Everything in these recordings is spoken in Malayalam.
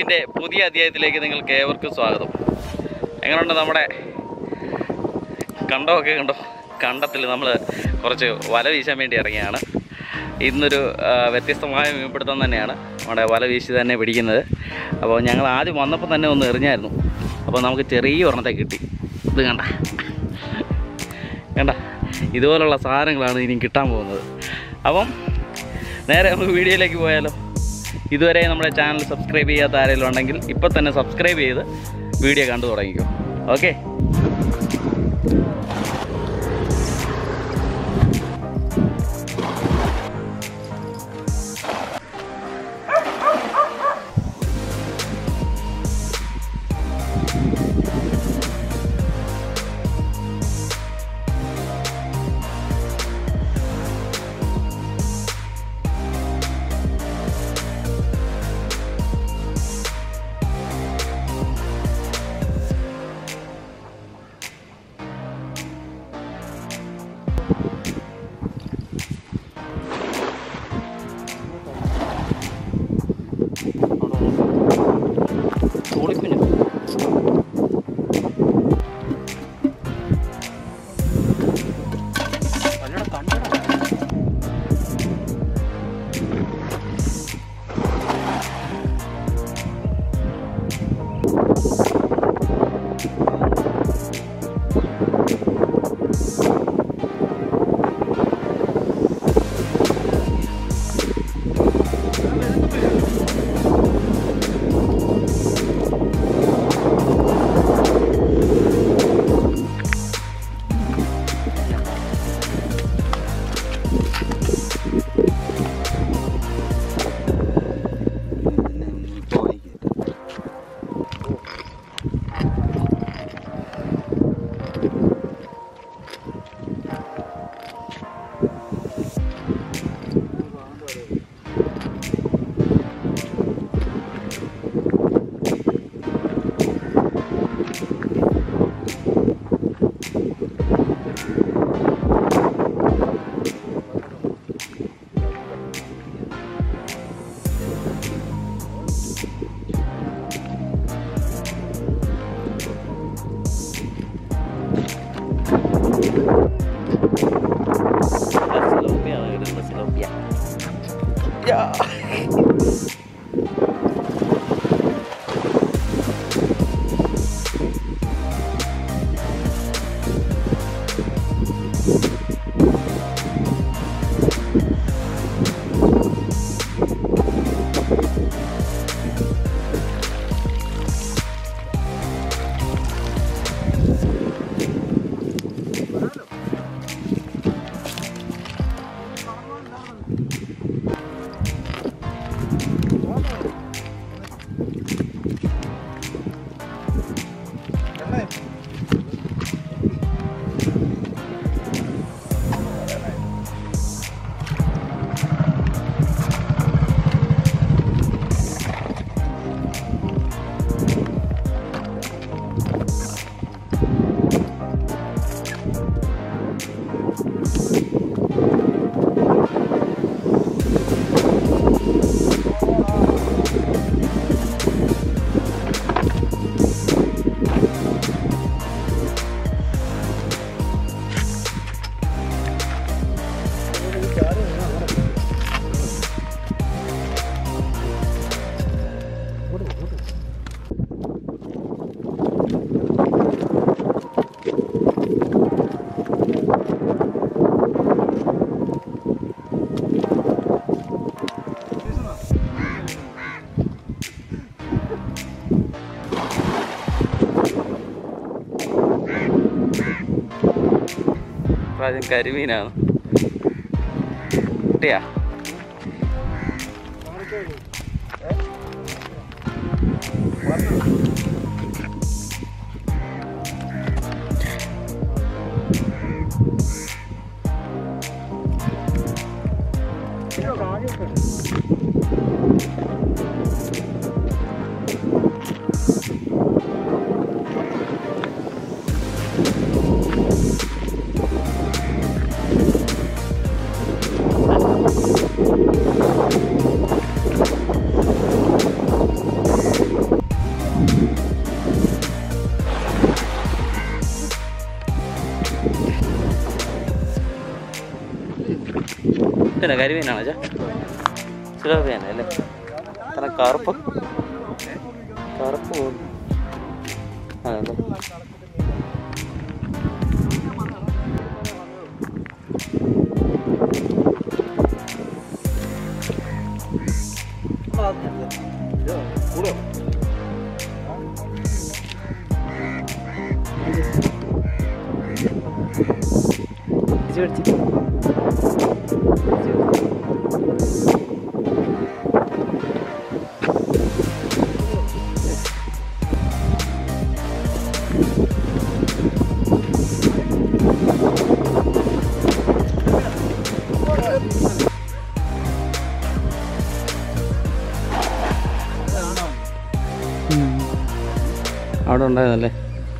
വ്ളോഗിൻ്റെ പുതിയ അധ്യായത്തിലേക്ക് നിങ്ങൾക്ക് ഏവർക്കും സ്വാഗതം എങ്ങനെയുണ്ട് നമ്മുടെ കണ്ടമൊക്കെ കണ്ടോ കണ്ടത്തിൽ നമ്മൾ കുറച്ച് വല വീശാൻ വേണ്ടി ഇറങ്ങിയാണ് ഇന്നൊരു ആ, വ്യത്യസ്തമായ മീൻപിടുത്തം തന്നെയാണ് നമ്മുടെ വല വീശി തന്നെ പിടിക്കുന്നത് അപ്പോൾ ഞങ്ങൾ ആദ്യം വന്നപ്പോൾ തന്നെ ഒന്ന് എറിഞ്ഞായിരുന്നു അപ്പോൾ നമുക്ക് ചെറിയ ഒരെണ്ണത്തെ കിട്ടി ഇത് കണ്ട കണ്ട ഇതുപോലുള്ള സാധനങ്ങളാണ് ഇനി കിട്ടാൻ പോകുന്നത് അപ്പം നേരെ നമുക്ക് വീഡിയോയിലേക്ക് പോയാലോ ഇതുവരെ നമ്മുടെ ചാനൽ സബ്സ്ക്രൈബ് ചെയ്യാത്ത ആരെങ്കിലും ഉണ്ടെങ്കിൽ ഇപ്പോൾ തന്നെ സബ്സ്ക്രൈബ് ചെയ്ത് വീഡിയോ കണ്ടു തുടങ്ങിക്കോ ഓക്കെ തോളിക്കുഞ്ഞു പ്രാവശ്യം കരിമീനാണ് കിട്ടിയാ പിന്നെ കരിമീനാണോ ചാ സിലോപ്പിയാണ് അല്ലേ അത്ര കറുപ്പ് കറുപ്പ് പോലും അതല്ലേ അവിടെ ഉണ്ടായതല്ലേ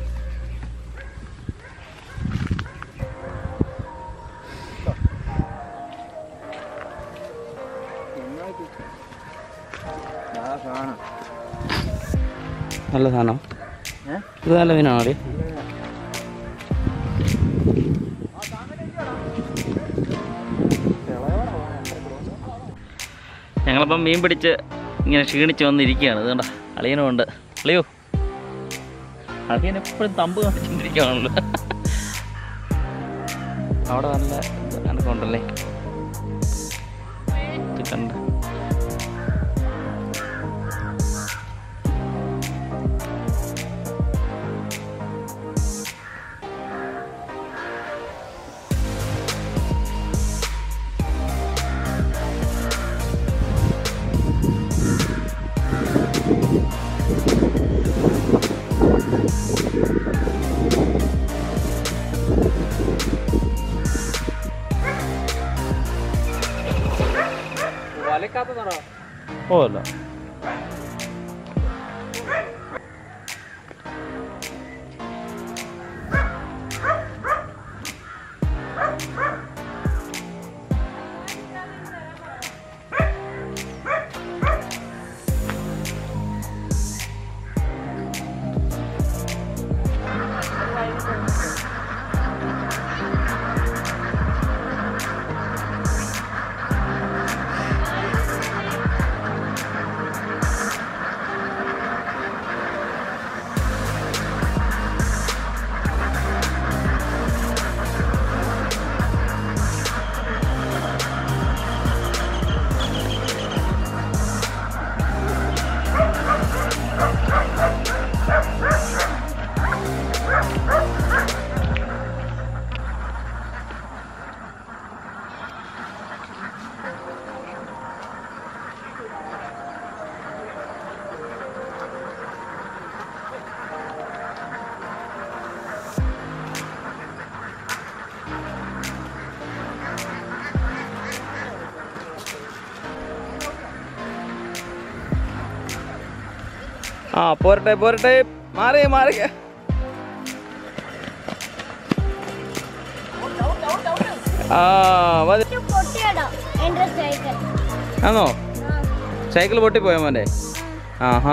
നല്ല സാധനം ഇത് നല്ല മീനാണോ അടി ഞങ്ങളിപ്പം മീൻ പിടിച്ച് ഇങ്ങനെ ക്ഷീണിച്ച് വന്നിരിക്കുകയാണ് ഇത് കണ്ട അളിയനും ഉണ്ട് അളിയോ അളിയൻ എപ്പോഴും തമ്പ് കാണിച്ചുകൊണ്ടിരിക്കുകയാണല്ലോ അവിടെ നല്ല അനക്കമുണ്ടല്ലേ ഇത് കണ്ട ഓ അല്ല ആ പോരട്ടെ പോരട്ടെ മാറി മാറി ആ മതി പൊട്ടിയടോ എന്റെ സൈക്കിൾ ആണോ സൈക്കിൾ പൊട്ടിപ്പോയോ മോൻ്റെ ആഹാ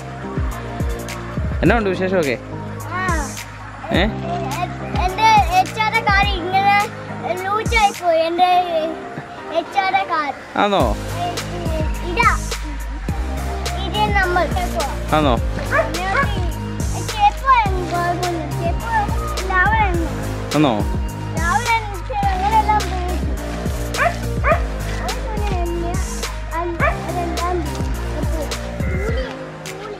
എന്നാ ഉണ്ട് വിശേഷമൊക്കെ ഏ എന്റെ എച്ചാടെ കാർ ഇങ്ങനെ ലൂച്ചായി പോയി എന്റെ എച്ചാടെ കാർ ആണോ ഇതാ ഇത് നമ്മൾ ആണോ ചെപ്പ് ചെപ്പ് രാവിലെ ആണോ രാവിലെ അങ്ങനെല്ലാം അതെല്ലാം കൂലി കൂലി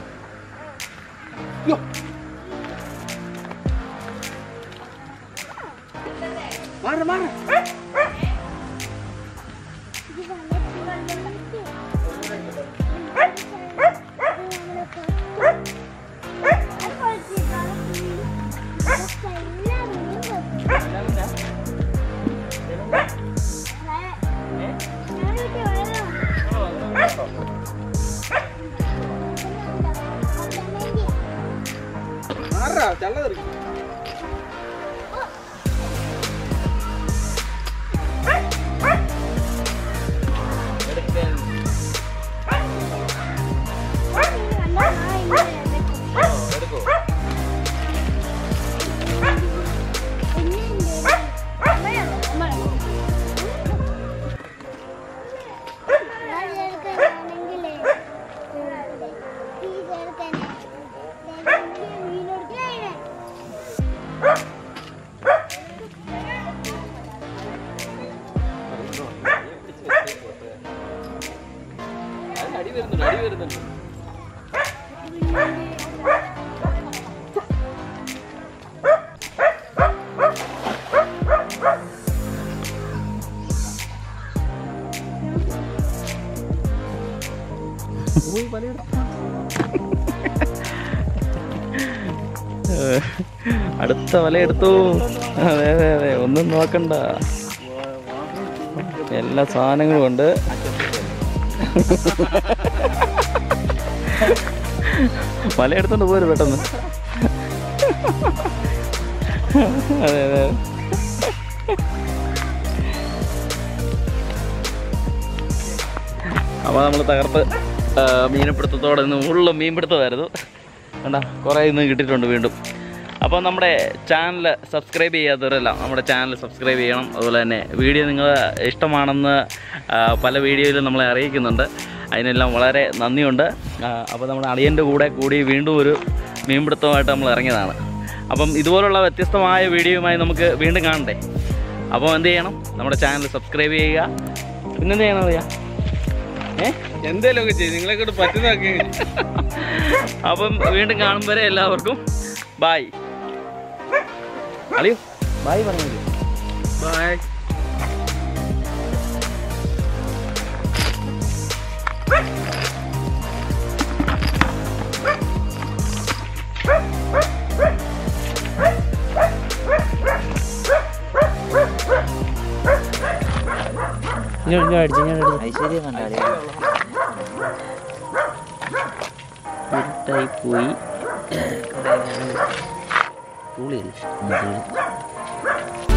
പോയി വലയെടുത്തു ഏ, അടുത്ത വലയെടുത്തു അതെ അതെ അതെ ഒന്നും നോക്കണ്ട എല്ലാ സാധനങ്ങളും ഉണ്ട് വല എടുത്തോണ്ട് പോരും പെട്ടെന്ന് അതെ അതെ അപ്പോൾ നമ്മൾ തകർത്ത് ആ, മീനപ്പിടുത്തത്തോടെ നിന്ന് ഉള്ള മീൻപിടുത്തമായിരുന്നു കണ്ട കുറേ ഇന്ന് കിട്ടിയിട്ടുണ്ട് വീണ്ടും അപ്പോൾ നമ്മുടെ ചാനൽ സബ്സ്ക്രൈബ് ചെയ്യാത്തവരെല്ലാം നമ്മുടെ ചാനൽ സബ്സ്ക്രൈബ് ചെയ്യണം അതുപോലെ തന്നെ വീഡിയോ നിങ്ങൾ ഇഷ്ടമാണെന്ന് ആ, പല വീഡിയോയിലും നമ്മളെ അറിയിക്കുന്നുണ്ട് അതിനെല്ലാം വളരെ നന്ദിയുണ്ട് ആ, അപ്പോൾ നമ്മുടെ അളിയൻ്റെ കൂടെ കൂടി വീണ്ടും ഒരു മീൻപിടുത്തമായിട്ട് നമ്മൾ ഇറങ്ങിയതാണ് അപ്പം ഇതുപോലുള്ള വ്യത്യസ്തമായ വീഡിയോയുമായി നമുക്ക് വീണ്ടും കാണണ്ടേ അപ്പോൾ എന്ത് ചെയ്യണം നമ്മുടെ ചാനൽ സബ്സ്ക്രൈബ് ചെയ്യുക പിന്നെന്ത് ചെയ്യണം അറിയാം ഏ എന്തേലും ഒക്കെ ചെയ്യും നിങ്ങളെ കൊണ്ട് പറ്റുന്നതൊക്കെ അപ്പം വീണ്ടും കാണും വരെ എല്ലാവർക്കും ബായ് അളിയോ ബായ് പറഞ്ഞു ബൈ ഐശ്വര്യം കണ്ടാടി ഇരുട്ടായി പോയി പൂളിയല്ലേ